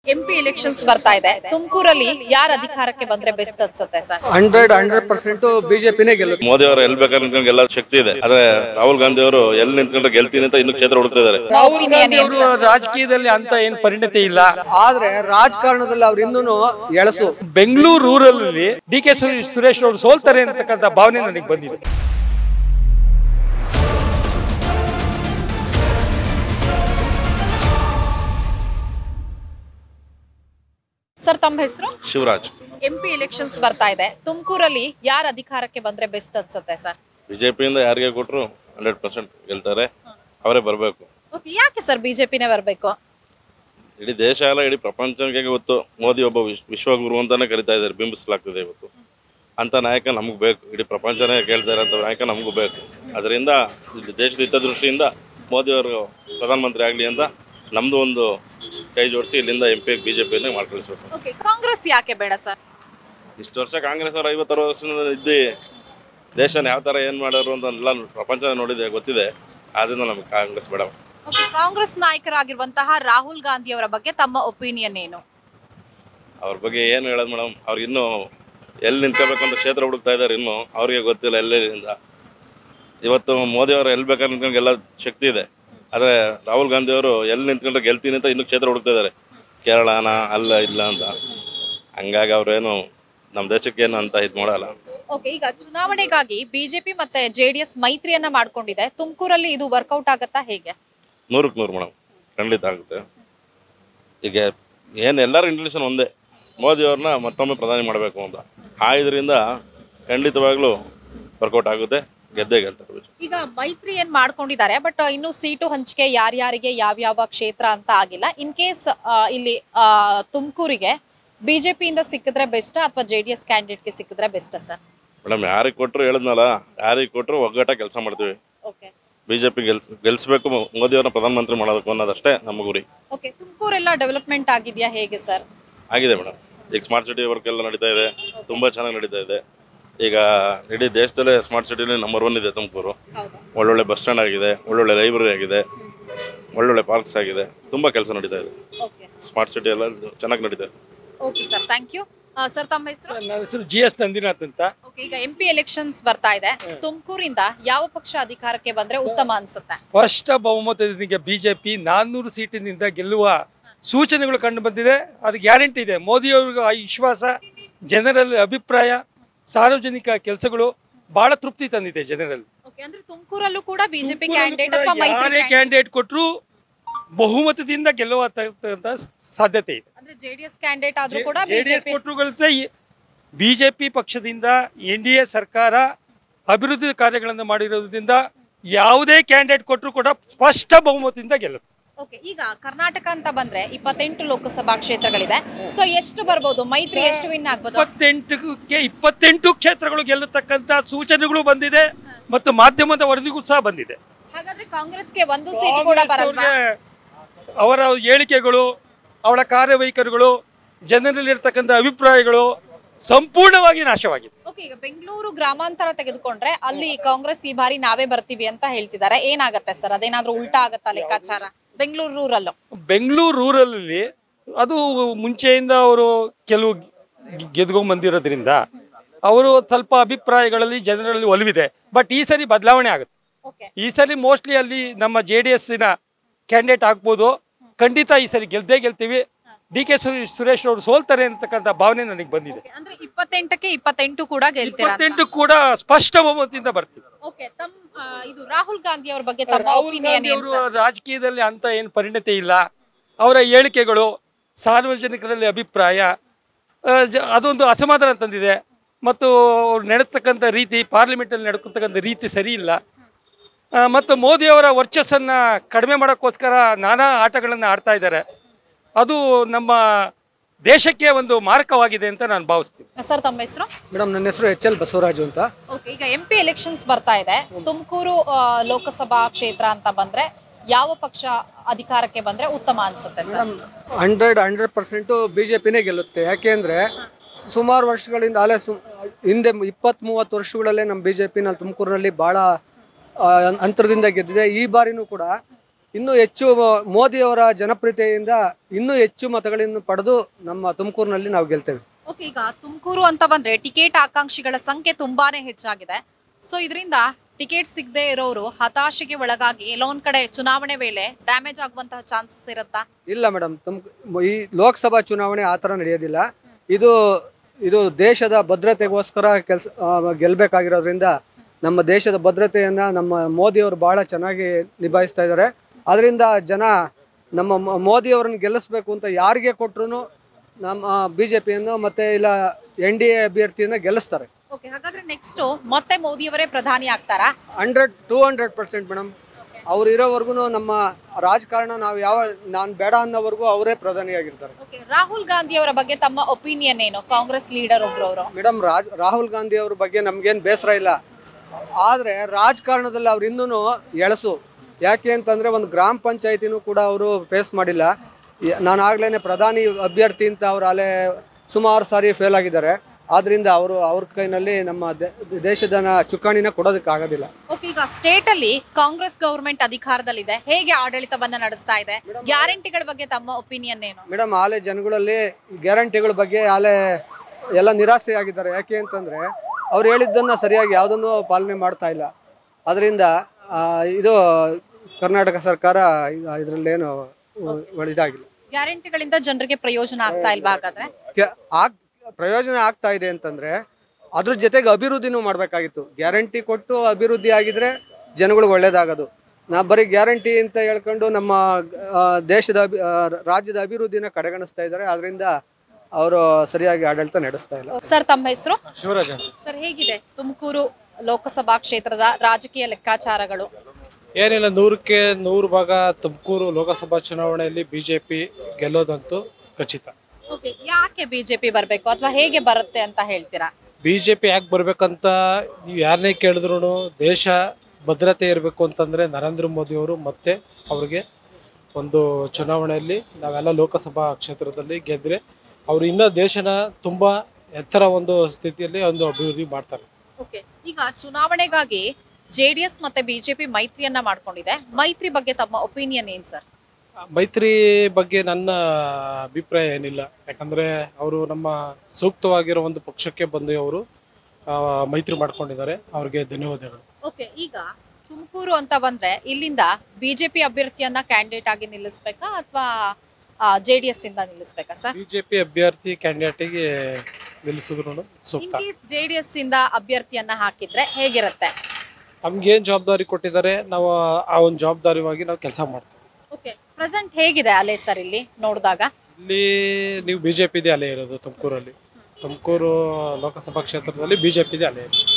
M P elections ಬರ್ತಾ ಇದೆ ತುಮಕೂರಲ್ಲಿ ಯಾರ ಅಧಿಕಾರಕ್ಕೆ ಬಂದ್ರೆ ಬೆಸ್ಟ್ ಅನ್ಸುತ್ತೆ ಸರ್ ಹಂಡ್ರೆಡ್ ಹಂಡ್ರೆಡ್ ಪರ್ಸೆಂಟ್ ಬಿಜೆಪಿನೇ ಗೆಲ್ಲುತ್ತೆ ಮೋದಿ ಅವರು ಎಲ್ಲಿ ಬೇಕಾದ್ರೆ ನಿಂತ್ಕೊಂಡು ಗೆಲ್ಲ ಶಕ್ತಿ ಇದೆ ಆದ್ರೆ ರಾಹುಲ್ ಗಾಂಧಿ ಅವರು ಎಲ್ಲಿ ನಿಂತ್ಕೊಂಡ್ರೆ ಗೆಲ್ತೀನಿ ಅಂತ ಇನ್ನು ಕ್ಷೇತ್ರ ಹುಡುಕ್ತಿದ್ದಾರೆ ರಾಹುಲ್ ಗಾಂಧಿ ಅವರು ರಾಜಕೀಯದಲ್ಲಿ ಅಂತ ಏನ್ ಪರಿಣತಿ ಇಲ್ಲ ಆದ್ರೆ ರಾಜಕಾರಣದಲ್ಲಿ ಅವ್ರು ಇನ್ನೂ ಎಳಸು ಬೆಂಗಳೂರು ರೂರಲ್ ಅಲ್ಲಿ ಡಿ ಕೆ ಸುರೇಶ್ ಅವರು ಸೋಲ್ತಾರೆ ಅಂತಕ್ಕಂಥ ಭಾವನೆ ನನಗೆ ಬಂದಿದೆ ಸರ್ ತಮ್ಮ ಹೆಸರು ಶಿವರಾಜ್ ಎಂ ಪಿ ಎಲೆಕ್ಷನ್ಸ್ ಬರ್ತಾ ಇದೆ ತುಮಕೂರಲ್ಲಿ ಯಾರ ಅಧಿಕಾರಕ್ಕೆ ಬಂದ್ರೆ ಬೆಸ್ಟ್ ಅನ್ಸುತ್ತೆ ಸರ್ ಬಿಜೆಪಿಯಿಂದ ಯಾರಿಗೆ ಕೊಟ್ಟರು ಹಂಡ್ರೆಡ್ ಪರ್ಸೆಂಟ್ ಗೆಲ್ತಾರೆ ಅವರೇ ಬರಬೇಕು ಓಕೆ ಯಾಕೆ ಸರ್ ಬಿಜೆಪಿನೇ ಬರ್ಬೇಕು ಇಡೀ ದೇಶ ಎಲ್ಲ ಇಡೀ ಪ್ರಪಂಚಕ್ಕೆ ಗೊತ್ತು ಮೋದಿ ಒಬ್ಬ ವಿಶ್- ವಿಶ್ವಗುರು ಅಂತಾನೆ ಕರಿತಾ ಇದ್ದಾರೆ ಬಿಂಬಿಸಲಾಗ್ತಿದೆ ಇವತ್ತು ಅಂತ ನಾಯಕ ನಮ್ಗೆ ಬೇಕು ಇಡೀ ಪ್ರಪಂಚನೇ ಕೇಳ್ತಾರೆ ಅಂತ ನಾಯಕ ನಮಗೂ ಬೇಕು ಅದರಿಂದ ಇಲ್ಲಿ ದೇಶದ ಹಿತದೃಷ್ಟಿಯಿಂದ ಮೋದಿ ಅವರು ಪ್ರಧಾನಮಂತ್ರಿ ಆಗಲಿ ಅಂತ ನಮ್ಮದು ಒಂದು ಕೈ ಜೋಡಿಸಿ ಇಲ್ಲಿಂದ ಎಂ ಪಿ ಬಿ ಜೆ ಪಿನೇ ಮಾಡ್ಕಳಿಸ್ಬೇಕು ಓಕೆ ಕಾಂಗ್ರೆಸ್ ಯಾಕೆ ಬೇಡ ಸರ್ ಇಷ್ಟು ವರ್ಷ ಕಾಂಗ್ರೆಸ್ ಅವರು ಐವತ್ತಾರು ವರ್ಷದಿಂದ ಇದ್ದು ದೇಶನ ಯಾವ ಥರ ಏನು ಮಾಡೋರು ಅಂತ ಎಲ್ಲ ಪ್ರಪಂಚ ನೋಡಿದೆ ಗೊತ್ತಿದೆ ಆದ್ದರಿಂದ ನಮಗೆ ಕಾಂಗ್ರೆಸ್ ಬೇಡ ಓಕೆ ಕಾಂಗ್ರೆಸ್ ನಾಯಕರಾಗಿರುವಂತಹ ರಾಹುಲ್ ಗಾಂಧಿ ಅವರ ಬಗ್ಗೆ ತಮ್ಮ ಒಪಿನಿಯನ್ ಏನು ಅವ್ರ ಬಗ್ಗೆ ಏನು ಹೇಳೋದು ಮೇಡಮ್ ಅವ್ರಿಗೆ ಇನ್ನೂ ಎಲ್ಲಿ ನಿಂತ್ಕೋಬೇಕು ಅಂತ ಕ್ಷೇತ್ರ ಹುಡುಕ್ತಾ ಇದ್ದಾರೆ ಇನ್ನೂ ಅವ್ರಿಗೆ ಗೊತ್ತಿಲ್ಲ ಎಲ್ಲೆಲ್ಲಿಂದ ಇವತ್ತು ಮೋದಿ ಅವರು ಎಲ್ಲಿ ಬೇಕಾದ್ರೆ ನಿಂತ್ಕೊಂಡು ಗೆಲ್ಲ ಶಕ್ತಿ ಇದೆ ಆದರೆ ರಾಹುಲ್ ಗಾಂಧಿ ಅವರು ಎಲ್ಲಿ ನಿಂತ್ಕೊಂಡ್ರೆ ಗೆಲ್ತೀನಿ ಅಂತ ಇನ್ನೂ ಕ್ಷೇತ್ರ ಹುಡುಕ್ತಾ ಇದ್ದಾರೆ ಕೇರಳನ ಅಲ್ಲ ಇಲ್ಲ ಅಂತ ಹಂಗಾಗಿ ಅವ್ರೇನು ನಮ್ಮ ದೇಶಕ್ಕೆ ಏನು ಅಂತ ಇದು ಮಾಡಲ್ಲ ಓಕೆ ಈಗ ಚುನಾವಣೆಗಾಗಿ ಬಿಜೆಪಿ ಮತ್ತೆ ಜೆಡಿಎಸ್ ಮೈತ್ರಿಯನ್ನ ಮಾಡ್ಕೊಂಡಿದೆ ತುಮಕೂರಲ್ಲಿ ಇದು ವರ್ಕೌಟ್ ಆಗತ್ತಾ ಹೇಗೆ ನೂರಕ್ಕೆ ನೂರು ಮೇಡಮ್ ಖಂಡಿತ ಆಗುತ್ತೆ ಈಗ ಏನು ಎಲ್ಲರ ಇಂಟೆನ್ಷನ್ ಒಂದೇ ಮೋದಿ ಅವ್ರನ್ನ ಮತ್ತೊಮ್ಮೆ ಪ್ರಧಾನಿ ಮಾಡಬೇಕು ಅಂತ ಆ ಇದರಿಂದ ಖಂಡಿತವಾಗ್ಲೂ ವರ್ಕೌಟ್ ಆಗುತ್ತೆ ಗೆದ್ದೇ ಗೆಲ್ತಾರೆ BJP. ಈಗ ಮೈತ್ರಿ ಏನ್ ಮಾಡ್ಕೊಂಡಿದ್ದಾರೆ ಬಟ್ ಇನ್ನು ಸೀಟು ಹಂಚಿಕೆ ಯಾರ್ಯಾರಿಗೆ ಯಾವ್ಯಾವ ಕ್ಷೇತ್ರ ಅಂತ ಆಗಿಲ್ಲ ಇನ್ ಕೇಸ್ ಇಲ್ಲಿ ತುಮಕೂರಿಗೆ ಬಿಜೆಪಿಯಿಂದ ಸಿಕ್ಕಿದ್ರೆ ಬೆಸ್ಟ್ ಅಥವಾ ಜೆ ಡಿ ಎಸ್ ಕ್ಯಾಂಡಿಡೇಟ್ಗೆ ಸಿಕ್ಕಿದ್ರೆ ಬೆಸ್ಟ್ ಸರ್ ಮೇಡಮ್ ಯಾರಿಗೆ ಕೊಟ್ಟರು ಹೇಳಿದ್ನಲ್ಲ ಯಾರಿಗೆ ಕೊಟ್ಟರು ಒಗ್ಗಟ್ಟ ಕೆಲಸ ಮಾಡ್ತೀವಿ ಓಕೆ ಬಿ ಜೆ ಪಿ ಗೆಲ್ ಗೆಲ್ಲಿಸ್ಬೇಕು ಮೋದಿ ಅವ್ರನ್ನ ಪ್ರಧಾನಮಂತ್ರಿ ಮಾಡೋದಕ್ಕೆ ಅನ್ನೋದಷ್ಟೇ ನಮ್ಮ ಗುರಿ ಓಕೆ ತುಮಕೂರೆಲ್ಲ ಡೆವಲಪ್ಮೆಂಟ್ ಆಗಿದೆಯಾ ಹೇಗೆ ಸರ್ ಆಗಿದೆ ಮೇಡಮ್ ಈಗ ಸ್ಮಾರ್ಟ್ ಸಿಟಿ ವರ್ಕ್ ಎಲ್ಲ ನಡೀತಾ ಇದೆ ತುಂಬ ಚೆನ್ನಾಗಿ ನಡೀತಾ ಇದೆ ಈಗ ಇಡೀ ದೇಶದಲ್ಲೇ ಸ್ಮಾರ್ಟ್ ಸಿಟಿಲಿ ನಂಬರ್ ಒನ್ ಇದೆ ತುಮಕೂರು ಹೌದಾ ಒಳ್ಳೊಳ್ಳೆ ಬಸ್ ಸ್ಟ್ಯಾಂಡ್ ಆಗಿದೆ ಒಳ್ಳೊಳ್ಳೆ ಲೈಬ್ರರಿ ಆಗಿದೆ ಒಳ್ಳೊಳ್ಳೆ ಪಾರ್ಕ್ಸ್ ಆಗಿದೆ ತುಂಬ ಕೆಲಸ ನಡೀತಾ ಇದೆ ಓಕೆ ಸ್ಮಾರ್ಟ್ ಸಿಟಿ ಎಲ್ಲ ಚೆನ್ನಾಗಿ ನಡೀತಾ ಇದೆ okay sir thank you sir ತಮ್ಮ ಹೆಸರು ನನ್ನ ಹೆಸರು ಜಿ ಎಸ್ ನಂದಿನಾಥ್ ಅಂತ ಓಕೆ ಈಗ ಎಂ ಪಿ ಎಲೆಕ್ಷನ್ಸ್ ಬರ್ತಾ ಇದೆ ತುಮಕೂರಿಂದ ಯಾವ ಪಕ್ಷ ಅಧಿಕಾರಕ್ಕೆ ಬಂದ್ರೆ ಉತ್ತಮ ಅನ್ಸುತ್ತೆ ಸ್ಪಷ್ಟ ಬಹುಮತದೊಂದಿಗೆ ಬಿಜೆಪಿ ನಾನ್ನೂರು ಸೀಟಿನಿಂದ ಗೆಲ್ಲುವ ಸೂಚನೆಗಳು ಕಂಡು ಬಂದಿದೆ ಅದು ಗ್ಯಾರಂಟಿ ಇದೆ ಮೋದಿ ಅವ್ರಿಗೆ ಆ ವಿಶ್ವಾಸ ಜನರಲ್ಲಿ ಅಭಿಪ್ರಾಯ ಸಾರ್ವಜನಿಕ ಕೆಲಸಗಳು ಬಹಳ ತೃಪ್ತಿ ತಂದಿದೆ ಜನರಲ್ಲಿ ಓಕೆ ಅಂದ್ರೆ ತುಮಕೂರಲ್ಲೂ ಕೂಡ ಬಿಜೆಪಿ ಕ್ಯಾಂಡಿಡೇಟ್ ಅಥವಾ ಯಾರೇ ಮೈತ್ರಿ ಕ್ಯಾಂಡಿಡೇಟ್ ಕೊಟ್ಟರು ಬಹುಮತದಿಂದ ಗೆಲ್ಲುವ ಸಾಧ್ಯತೆ ಇದೆ ಅಂದ್ರೆ ಜೆಡಿಎಸ್ ಕ್ಯಾಂಡಿಡೇಟ್ ಆದ್ರೂ ಕೂಡ ಜೆಡಿಎಸ್ ಬಿಜೆಪಿ ಕೊಟ್ಟರುಗಳೇ ಬಿಜೆಪಿ ಪಕ್ಷದಿಂದ ಎನ್ ಡಿ ಎ ಸರ್ಕಾರ ಅಭಿವೃದ್ಧಿ ಕಾರ್ಯಗಳನ್ನು ಮಾಡಿರೋದ್ರಿಂದ ಯಾವುದೇ ಕ್ಯಾಂಡಿಡೇಟ್ ಕೊಟ್ಟರು ಕೂಡ ಸ್ಪಷ್ಟ ಬಹುಮತದಿಂದ ಗೆಲ್ಲುತ್ತೆ ಓಕೆ ಈಗ ಕರ್ನಾಟಕ ಅಂತ ಬಂದ್ರೆ ಇಪ್ಪತ್ತೆಂಟು ಲೋಕಸಭಾ ಕ್ಷೇತ್ರಗಳಿದೆ ಸೊ ಎಷ್ಟು ಬರ್ಬೋದು ಮೈತ್ರಿ ಎಷ್ಟು ವಿನ್ ಆಗ್ಬೋದು ಇಪ್ಪತ್ತೆಂಟಕ್ಕೆ ಇಪ್ಪತ್ತೆಂಟು ಕ್ಷೇತ್ರಗಳು ಗೆಲ್ಲತಕ್ಕಂತ ಸೂಚನೆಗಳು ಬಂದಿದೆ ಮತ್ತು ಮಾಧ್ಯಮದ ವರದಿಗೂ ಸಹ ಬಂದಿದೆ ಹಾಗಾದ್ರೆ ಕಾಂಗ್ರೆಸ್ಗೆ ಒಂದು ಸೀಟ್ ಕೂಡ ಕಾಂಗ್ರೆಸ್ ಬರಲ್ವಾ ಅವ್ರಿಗೆ ಅವರ ಹೇಳಿಕೆಗಳು ಅವಳ ಕಾರ್ಯವೈಖರಿಗಳು ಜನರಲ್ಲಿರ್ತಕ್ಕಂಥ ಅಭಿಪ್ರಾಯಗಳು ಸಂಪೂರ್ಣವಾಗಿ ನಾಶವಾಗಿದೆ ಓಕೆ ಈಗ ಬೆಂಗಳೂರು ಗ್ರಾಮಾಂತರ ತೆಗೆದುಕೊಂಡ್ರೆ ಅಲ್ಲಿ ಕಾಂಗ್ರೆಸ್ ಈ ಬಾರಿ ನಾವೇ ಬರ್ತೀವಿ ಅಂತ ಹೇಳ್ತಿದ್ದಾರೆ ಏನಾಗತ್ತೆ ಸರ್ ಅದೇನಾದ್ರೂ ಉಲ್ಟಾ ಆಗತ್ತಾ ಲೆಕ್ಕಾಚಾರ ಬೆಂಗಳೂರು ರೂರಲ್ಲೂ ಬೆಂಗಳೂರು ರೂರಲಲ್ಲಿ ಅದು ಮುಂಚೆಯಿಂದ ಅವರು ಕೆಲವು ಗೆದ್ಕೊಂಡ್ ಬಂದಿರೋದ್ರಿಂದ ಅವರು ಸ್ವಲ್ಪ ಅಭಿಪ್ರಾಯಗಳಲ್ಲಿ ಜನರಲ್ಲಿ ಒಲವಿದೆ ಬಟ್ ಈ ಸರಿ ಬದಲಾವಣೆ ಆಗುತ್ತೆ ಓಕೆ ಈ ಸರಿ ಮೋಸ್ಟ್ಲಿ ಅಲ್ಲಿ ನಮ್ಮ ಜೆ ಡಿ ಎಸ್ಸಿನ ಕ್ಯಾಂಡಿಡೇಟ್ ಆಗ್ಬೋದು ಖಂಡಿತ ಈ ಸರಿ ಗೆಲ್ದೇ ಗೆಲ್ತೀವಿ ಡಿ ಕೆ ಸುರೇಶ್ ಅವರು ಸೋಲ್ತಾರೆ ಅಂತಕ್ಕಂಥ ಭಾವನೆ ನನಗೆ ಬಂದಿದೆ ಅಂದ್ರೆ ಇಪ್ಪತ್ತೆಂಟಕ್ಕೆ ಇಪ್ಪತ್ತೆಂಟು ಕೂಡ ಗೆಲ್ತೀರಾ ಅಂತ. ಇಪ್ಪತ್ತೆಂಟು ಕೂಡ ಸ್ಪಷ್ಟ ಬಹುಮತದಿಂದ ಬರ್ತೀವಿ ಓಕೆ ತಮ್ಮ ಆ, ಇದು ರಾಹುಲ್ ಗಾಂಧಿ ಅವ್ರ ಬಗ್ಗೆ ತಮ್ಮ ರಾಹುಲ್ ಒಪಿನಿಯನ್ ಗಾಂಧಿ ಏನು ಅವರು ರಾಜಕೀಯದಲ್ಲಿ ಅಂತ ಏನು ಪರಿಣತಿ ಇಲ್ಲ ಅವರ ಹೇಳಿಕೆಗಳು ಸಾರ್ವಜನಿಕರಲ್ಲಿ ಅಭಿಪ್ರಾಯ ಆ, ಜ- ಅದೊಂದು ಅಸಮಾಧಾನ ತಂದಿದೆ ಮತ್ತು ಅವ್ರು ನಡೆಸ್ತಕ್ಕಂಥ ರೀತಿ ಪಾರ್ಲಿಮೆಂಟಲ್ಲಿ ನಡ್ಕೊತಕ್ಕಂಥ ರೀತಿ ಸರಿ ಇಲ್ಲ ಆ, ಮತ್ತು ಮೋದಿಯವರ ವರ್ಚಸ್ಸನ್ನು ಕಡಿಮೆ ಮಾಡೋಕ್ಕೋಸ್ಕರ ನಾನಾ ಆಟಗಳನ್ನು ಆಡ್ತಾ ಇದ್ದಾರೆ ಅದು ನಮ್ಮ ದೇಶಕ್ಕೆ ಒಂದು ಮಾರಕವಾಗಿದೆ ಅಂತ ನಾನು ಭಾವಿಸ್ತೀನಿ ಸರ್ ತಮ್ಮ ಹೆಸರು ಮೇಡಮ್ ನನ್ನ ಹೆಸರು ಎಚ್ ಎಲ್ ಬಸವರಾಜು ಅಂತ ಓಕೆ ಈಗ ಎಂ ಪಿ ಎಲೆಕ್ಷನ್ಸ್ ಬರ್ತಾ ಇದೆ ತುಮಕೂರು ಆ, ಲೋಕಸಭಾ ಕ್ಷೇತ್ರ ಅಂತ ಬಂದ್ರೆ ಯಾವ ಪಕ್ಷ ಅಧಿಕಾರಕ್ಕೆ ಬಂದ್ರೆ ಉತ್ತಮ ಅನ್ಸುತ್ತೆ sir madam hundred hundred percent ಬಿಜೆಪಿನೇ ಗೆಲ್ಲುತ್ತೆ ಯಾಕೆಂದ್ರೆ ಸುಮಾರು ವರ್ಷಗಳಿಂದ ಅಲ್ಲೇ ಸು ಹಿಂದೆ ಇಪ್ಪತ್ತ್ ಮೂವತ್ತು ವರ್ಷಗಳಲ್ಲೇ ನಮ್ಮ ಬಿ ಜೆ ಪಿ ನಲ್ಲಿ ತುಮಕೂರಿನಲ್ಲಿ ಭಾಳ ಅಂತರದಿಂದ ಗೆದ್ದಿದೆ ಈ ಬಾರಿನೂ ಕೂಡ ಇನ್ನೂ ಹೆಚ್ಚು ಮೋದಿಯವರ ಜನಪ್ರಿಯತೆಯಿಂದ ಇನ್ನೂ ಹೆಚ್ಚು ಮತಗಳನ್ನು ಪಡೆದು ನಮ್ಮ ತುಮಕೂರಿನಲ್ಲಿ ನಾವು ಗೆಲ್ತೇವೆ ಓಕೆ ಈಗ ತುಮಕೂರು ಅಂತ ಬಂದ್ರೆ ಟಿಕೆಟ್ ಆಕಾಂಕ್ಷಿಗಳ ಸಂಖ್ಯೆ ತುಂಬಾನೇ ಹೆಚ್ಚಾಗಿದೆ ಸೊ ಇದರಿಂದ ಟಿಕೆಟ್ ಸಿಗದೆ ಇರೋರು ಹತಾಶೆಗೆ ಒಳಗಾಗಿ ಎಲ್ಲೋ ಒಂದ್ ಕಡೆ ಚುನಾವಣೆ ವೇಳೆ ಡ್ಯಾಮೇಜ್ ಆಗುವಂತಹ ಚಾನ್ಸಸ್ ಇರುತ್ತಾ ಇಲ್ಲ ಮೇಡಮ್ ತುಮ್ ಈ ಲೋಕಸಭಾ ಚುನಾವಣೆ ಆ ಥರ ನಡೆಯೋದಿಲ್ಲ ಇದು ಇದು ದೇಶದ ಭದ್ರತೆಗೋಸ್ಕರ ಕೆಲಸ ಗೆಲ್ಲಬೇಕಾಗಿರೋದ್ರಿಂದ ನಮ್ಮ ದೇಶದ ಭದ್ರತೆಯನ್ನು ನಮ್ಮ ಮೋದಿಯವರು ಭಾಳ ಚೆನ್ನಾಗಿ ನಿಭಾಯಿಸ್ತಾ ಇದ್ದಾರೆ ಅದರಿಂದ ಜನ ನಮ್ಮ ಮ- ಮೋದಿಯವರನ್ನು ಗೆಲ್ಲಿಸ್ಬೇಕು ಅಂತ ಯಾರಿಗೆ ಕೊಟ್ಟರು ನಮ್ಮ ಬಿ ಜೆ ಪಿಯನ್ನು ಮತ್ತು ಇಲ್ಲ ಎನ್ ಡಿ ಎ ಅಭ್ಯರ್ಥಿಯನ್ನು ಗೆಲ್ಲಿಸ್ತಾರೆ ಓಕೆ ಹಾಗಾದ್ರೆ ನೆಕ್ಸ್ಟ್ ಮತ್ತೆ ಮೋದಿಯವರೇ ಪ್ರಧಾನಿ ಆಗ್ತಾರಾ hundred two hundred percent madam ಅವ್ರು ಇರೋವರೆಗೂ ನಮ್ಮ ರಾಜಕಾರಣ ನಾವು ಯಾವ ನಾನು ಬೇಡ ಅನ್ನೋವರೆಗೂ ಅವರೇ ಪ್ರಧಾನಿಯಾಗಿರ್ತಾರೆ ಓಕೆ ರಾಹುಲ್ ಗಾಂಧಿ ಅವರ ಬಗ್ಗೆ ತಮ್ಮ ಒಪಿನಿಯನ್ ಏನು ಕಾಂಗ್ರೆಸ್ ಲೀಡರ್ ಒಬ್ರು ಅವರು ಮೇಡಮ್ ರಾಜ್ ರಾಹುಲ್ ಗಾಂಧಿ ಅವ್ರ ಬಗ್ಗೆ ನಮ್ಗೇನು ಬೇಸರ ಇಲ್ಲ ಆದರೆ ರಾಜಕಾರಣದಲ್ಲಿ ಅವ್ರು ಇನ್ನೂ ಎಳಸು ಯಾಕೆ ಅಂತಂದರೆ ಒಂದು ಗ್ರಾಮ ಪಂಚಾಯತಿನೂ ಕೂಡ ಅವರು ಫೇಸ್ ಮಾಡಿಲ್ಲ ಯ- ನಾನು ಆಗ್ಲೇ ಪ್ರಧಾನಿ ಅಭ್ಯರ್ಥಿ ಅಂತ ಅವ್ರು ಅಲ್ಲೇ ಸುಮಾರು ಸಾರಿ ಫೇಲ್ ಆಗಿದ್ದಾರೆ ಆದ್ದರಿಂದ ಅವರು ಅವ್ರ ಕೈನಲ್ಲಿ ನಮ್ಮ ದೇ- ದೇಶದ ನ- ಚುಕ್ಕಾಣಿನ ಕೊಡೋದಕ್ಕಾಗೋದಿಲ್ಲ ಓಕೆ ಈಗ ಸ್ಟೇಟ್ ಅಲ್ಲಿ ಕಾಂಗ್ರೆಸ್ ಗವರ್ಮೆಂಟ್ ಅಧಿಕಾರದಲ್ಲಿದೆ ಹೇಗೆ ಆಡಳಿತವನ್ನ ನಡೆಸ್ತಾ ಇದೆ ಗ್ಯಾರಂಟಿಗಳ ಬಗ್ಗೆ ತಮ್ಮ ಒಪಿನಿಯನ್ ಏನು ಮೇಡಮ್ ಆಲೆ ಜನಗಳಲ್ಲಿ ಗ್ಯಾರಂಟಿಗಳ ಬಗ್ಗೆ ಆಲೆ ಎಲ್ಲ ನಿರಾಸೆ ಆಗಿದ್ದಾರೆ ಯಾಕೆ ಅಂತಂದರೆ ಅವ್ರು ಹೇಳಿದ್ದನ್ನು ಸರಿಯಾಗಿ ಯಾವುದನ್ನು ಪಾಲನೆ ಮಾಡ್ತಾ ಇಲ್ಲ ಅದರಿಂದ ಇದು ಕರ್ನಾಟಕ ಸರ್ಕಾರ ಇದರಲ್ಲೇನು ಇದಾಗಿಲ್ಲ ಗ್ಯಾರಂಟಿಗಳಿಂದ ಜನರಿಗೆ ಪ್ರಯೋಜನ ಆಗ್ತಾ ಇಲ್ವಾ ಹಾಗಾದ್ರೆ ಕೆ- ಆಗ್ ಪ್ರಯೋಜನ ಆಗ್ತಾ ಇದೆ ಅಂತಂದರೆ ಅದ್ರ ಜೊತೆಗೆ ಅಭಿವೃದ್ಧಿನೂ ಮಾಡಬೇಕಾಗಿತ್ತು ಗ್ಯಾರಂಟಿ ಕೊಟ್ಟು ಅಭಿವೃದ್ಧಿ ಆಗಿದ್ರೆ ಜನಗಳಿಗೆ ಒಳ್ಳೇದಾಗೋದು ನಾ ಬರೀ ಗ್ಯಾರಂಟಿ ಅಂತ ಹೇಳ್ಕೊಂಡು ನಮ್ಮ ಆ, ದೇಶದ ಅಭಿ- ಆ, ರಾಜ್ಯದ ಅಭಿವೃದ್ಧಿನ ಕಡೆಗಣಿಸ್ತಾ ಇದ್ದಾರೆ ಅದರಿಂದ ಅವರು ಸರಿಯಾಗಿ ಆಡಳಿತ ನಡೆಸ್ತಾ ಇಲ್ಲ ಸರ್ ತಮ್ಮ ಹೆಸರು ಶಿವರಾಜ್ ಅಂತ ಸರ್ ಹೇಗಿದೆ ತುಮಕೂರು ಲೋಕಸಭಾ ಕ್ಷೇತ್ರದ ರಾಜಕೀಯ ಲೆಕ್ಕಾಚಾರಗಳು ಏನಿಲ್ಲ ನೂರಕ್ಕೆ ನೂರು ಭಾಗ ತುಮಕೂರು ಲೋಕಸಭಾ ಚುನಾವಣೆಯಲ್ಲಿ ಬಿಜೆಪಿ ಗೆಲ್ಲೋದಂತೂ ಖಚಿತ ಓಕೆ ಯಾಕೆ ಬಿಜೆಪಿ ಬರಬೇಕು ಅಥವಾ ಹೇಗೆ ಬರುತ್ತೆ ಅಂತ ಹೇಳ್ತೀರಾ ಬಿಜೆಪಿ ಯಾಕೆ ಬರ್ಬೇಕಂತ ನೀವು ಯಾರನ್ನೇ ಕೇಳಿದ್ರು ದೇಶ ಭದ್ರತೆ ಇರಬೇಕು ಅಂತಂದ್ರೆ ನರೇಂದ್ರ ಮೋದಿ ಅವರು ಮತ್ತೆ ಅವ್ರಿಗೆ ಒಂದು ಚುನಾವಣೆಯಲ್ಲಿ ನಾವೆಲ್ಲ ಲೋಕಸಭಾ ಕ್ಷೇತ್ರದಲ್ಲಿ ಗೆದ್ರೆ ಅವರು ಇನ್ನೂ ದೇಶನ ತುಂಬಾ ಎತ್ತರ ಒಂದು ಸ್ಥಿತಿಯಲ್ಲಿ ಒಂದು ಅಭಿವೃದ್ಧಿ ಮಾಡ್ತಾರೆ ಓಕೆ ಈಗ ಚುನಾವಣೆಗಾಗಿ ಜೆಡಿಎಸ್ ಮತ್ತೆ ಬಿಜೆಪಿ ಮೈತ್ರಿಯನ್ನ ಮಾಡ್ಕೊಂಡಿದೆ ಮೈತ್ರಿ ಬಗ್ಗೆ ತಮ್ಮ ಒಪಿನಿಯನ್ ಏನ್ ಸರ್ ಮೈತ್ರಿ ಬಗ್ಗೆ ನನ್ನ ಅಭಿಪ್ರಾಯ ಏನಿಲ್ಲ ಯಾಕಂದ್ರೆ ಅವರು ನಮ್ಮ ಸೂಕ್ತವಾಗಿರೋ ಒಂದು ಪಕ್ಷಕ್ಕೆ ಬಂದು ಅವರು ಆ, ಮೈತ್ರಿ ಮಾಡ್ಕೊಂಡಿದ್ದಾರೆ ಅವ್ರಿಗೆ ಧನ್ಯವಾದಗಳು ಓಕೆ ಈಗ ತುಮಕೂರು ಅಂತ ಬಂದ್ರೆ ಇಲ್ಲಿಂದ ಬಿಜೆಪಿ ಅಭ್ಯರ್ಥಿಯನ್ನ ಕ್ಯಾಂಡಿಡೇಟ್ ಆಗಿ ನಿಲ್ಲಿಸ್ಬೇಕಾ ಅಥವಾ ಜೆಡಿಎಸ್ ಇಂದ ನಿಲ್ಲಿಸ್ಬೇಕಾ ಸರ್ ಬಿಜೆಪಿ ಅಭ್ಯರ್ಥಿ ಕ್ಯಾಂಡಿಡೇಟಿಗೆ ನಿಲ್ಲಿಸಿದ್ರು ಇನ್ ಸೂಕ್ತ ಕೇಸ್ ಜೆಡಿಎಸ್ ಇಂದ ಅಭ್ಯರ್ಥಿಯನ್ನ ಹಾಕಿದ್ರೆ ಹೇಗಿರುತ್ತೆ ನಮ್ಗೆ ಏನ್ ಜವಾಬ್ದಾರಿ ಕೊಟ್ಟಿದ್ದಾರೆ ನಾವು ಆ ಒಂದು ಜವಾಬ್ದಾರಿವಾಗಿ ನಾವು ಕೆಲಸ ಮಾಡ್ತೀವಿ ಓಕೆ ಪ್ರೆಸೆಂಟ್ ಹೇಗಿದೆ ಅಲೆ ಸರ್ ಇಲ್ಲಿ ನೋಡಿದಾಗ ಇಲ್ಲಿ ನೀವು ಬಿಜೆಪಿದೇ ಅಲೆ ಇರೋದು ತುಮಕೂರಲ್ಲಿ ತುಮಕೂರು ಲೋಕಸಭಾ ಕ್ಷೇತ್ರದಲ್ಲಿ ಬಿಜೆಪಿದೇ ಅಲೆ ಇರೋದು